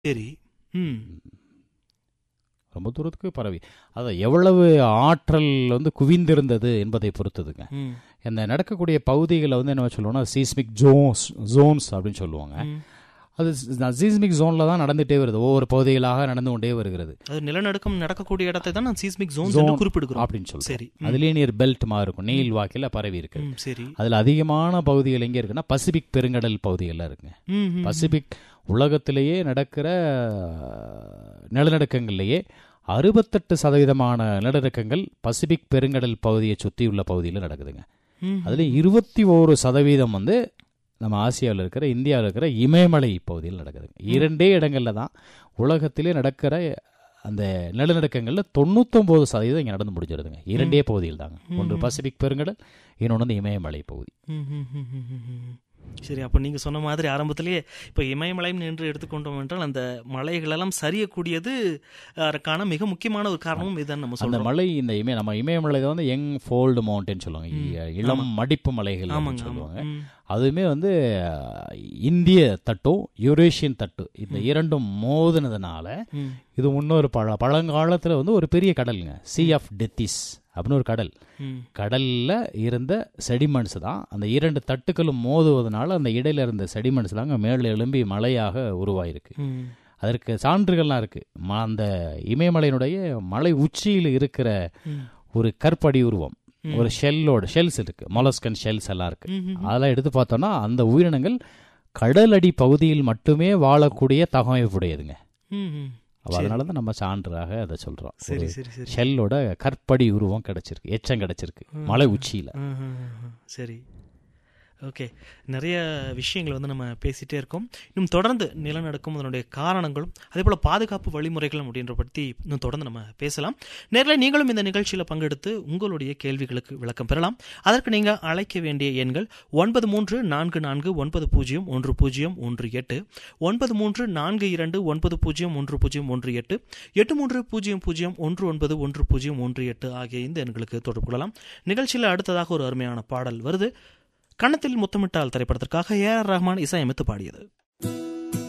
சரி ம் ரொம்ப தூரத்துக்கு பரவி அதை எவ்வளவு ஆற்றல் வந்து குவிந்திருந்தது என்பதை பொறுத்ததுங்க ம் இந்த நடக்கக்கூடிய பகுதிகளை வந்து என்ன சொல்லுவோம்னா சீஸ்மிக் ஜோன்ஸ் ஜோன்ஸ் அப்படின்னு சொல்லுவாங்க ம். அது சீஸ்மிக் ஜோனில் தான் நடந்துகிட்டே வருது ஒவ்வொரு பகுதிகளாக நடந்து கொண்டே வருகிறது அது நிலநடுக்கம் நடக்கக்கூடிய இடத்தை தான் நான் சீஸ்மிக் ஜோன் Zone குறிப்பிடுகிறோம் அப்படின்னு சொல்றோம் சரி அதுலேயே நீர் பெல்ட் மாதிரி இருக்கும் நீல் வாக்கில் பரவி இருக்கு ம் சரி அதில் அதிகமான பகுதிகள் எங்கே இருக்குன்னா பசிபிக் பெருங்கடல் பகுதிகளில் இருக்குங்க ம் ம். பசிபிக் உலகத்திலேயே நடக்கிற அஹ், நிலநடுக்கங்கள்லேயே அறுபத்தெட்டு சதவீதமான நிலநடுக்கங்கள் பசிபிக் பெருங்கடல் பகுதியை சுற்றியுள்ள பகுதியில் நடக்குதுங்க ம். அதில் இருபத்தி ஓரு சதவீதம் வந்து நம்ம ஆசியாவில் இருக்கிற இந்தியாவில் இருக்கிற இமயமலை பகுதியில் நடக்குதுங்க இரண்டே இடங்களில் தான் உலகத்திலே நடக்கிற அந்த நிலநடுக்கங்களில் தொண்ணூத்தொம்பது சதவீதம் இங்கே நடந்து முடிஞ்சிருதுங்க இரண்டே பகுதியில் தாங்க ஒன்று பசிபிக் பெருங்கடல் இன்னொன்று வந்து இமயமலை பகுதி ம், ம், ம், ம், ம், ம். சரி அப்போ நீங்க சொன்ன மாதிரி ஆரம்பத்திலேயே இப்போ இமயமலைன்னு என்று எடுத்துக்கொண்டோம் என்றால் அந்த மலைகளெல்லாம் சரியக்கூடியது அதற்கான மிக முக்கியமான ஒரு காரணமும் இதுதான் நம்ம அந்த சொல்றோம் மலை இந்த இமய நம்ம இமயமலை தான் வந்து யங் ஃபோல்டு மவுண்டன் சொல்லுவாங்க இ- இளம் மடிப்பு மலைகள் அப்படின்னு ஆமாங்க ஆமா சொல்லுவாங்க ம். அதுவுமே வந்து அஹ், இந்திய தட்டும் யூரேஷியன் தட்டு இந்த இரண்டும் மோதினதுனால ம். இது முன்னொரு பழ பழங்காலத்தில் வந்து ஒரு பெரிய கடலுங்க சி ஆஃப் டெத்திஸ் அப்படின்னு ஒரு கடல் ம். கடல்ல இருந்த செடிமெண்ட்ஸ் தான் அந்த இரண்டு தட்டுக்களும் மோதுவதனால அந்த இடையில இருந்த செடிமெண்ட்ஸ் தாங்க மேலே எழும்பி மலையாக உருவாயிருக்கு ம். அதற்கு சான்றுகள்லாம் இருக்கு ம- அந்த இமயமலையினுடைய மலை உச்சியில் இருக்கிற ம். ஒரு கற்படி உருவம் ஒரு ஷெல்லோட ஷெல்ஸ் இருக்கு மொலஸ்கன் ஷெல்ஸ் எல்லாம் இருக்கு ம். அதெல்லாம் எடுத்து பார்த்தோம்னா அந்த உயிரினங்கள் கடலடி பகுதியில் மட்டுமே வாழக்கூடிய தகவமைப்புடையதுங்க ம். ம். அப்ப அதனால தான் நம்ம சான்றாக அதை சொல்றோம் சரி சரி சரி ஷெல்லோட கற்படி உருவம் கிடைச்சிருக்கு எச்சம் கிடைச்சிருக்கு மலை உச்சியில ம், ம், ம், ம். சரி ஓகே நிறைய விஷயங்கள் வந்து நம்ம பேசிட்டே இருக்கோம் இன்னும் தொடர்ந்து நிலநடுக்கம் அதனுடைய காரணங்களும் அதே போல் பாதுகாப்பு வழிமுறைகளும் அப்படின்ற பற்றி இன்னும் தொடர்ந்து நம்ம பேசலாம் நேரில் நீங்களும் இந்த நிகழ்ச்சியில் பங்கெடுத்து உங்களுடைய கேள்விகளுக்கு விளக்கம் பெறலாம் அதற்கு நீங்கள் அழைக்க வேண்டிய எண்கள் ஒன்பது மூன்று நான்கு நான்கு ஒன்பது பூஜ்ஜியம் ஒன்று பூஜ்ஜியம் ஒன்று எட்டு ஒன்பது மூன்று நான்கு இரண்டு ஒன்பது பூஜ்ஜியம் ஒன்று பூஜ்ஜியம் ஒன்று எட்டு எட்டு மூன்று பூஜ்ஜியம் பூஜ்ஜியம் ஒன்று ஒன்பது ஒன்று பூஜ்ஜியம் ஒன்று எட்டு ஆகிய இந்த எண்களுக்கு தொடர்பு கொள்ளலாம் நிகழ்ச்சியில் அடுத்ததாக ஒரு அருமையான பாடல் வருது கன்னத்தில் முத்தமிட்டால் திரைப்படத்திற்காக ஏ ஆர் ரஹ்மான் இசையமைத்து பாடியது